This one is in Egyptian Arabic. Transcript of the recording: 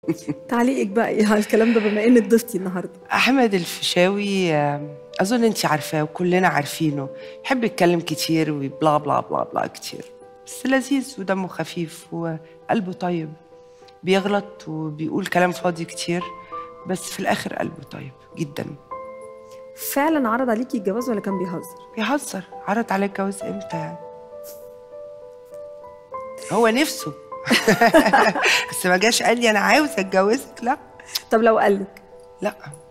تعليقك بقى ايه على الكلام ده بما انك ضيفتي النهارده احمد الفيشاوي آه، اظن انت عارفاه وكلنا عارفينه يحب يتكلم كتير وبلا بلا بلا بلا كتير بس لذيذ ودمه خفيف وقلبه طيب بيغلط وبيقول كلام فاضي كتير بس في الاخر قلبه طيب جدا فعلا عرض عليكي الجواز ولا كان بيهزر بيهزر عرض عليك الجواز امتى يعني هو نفسه بس ما جاش قال لي انا عاوز اتجوزك لا طب لو قالك لا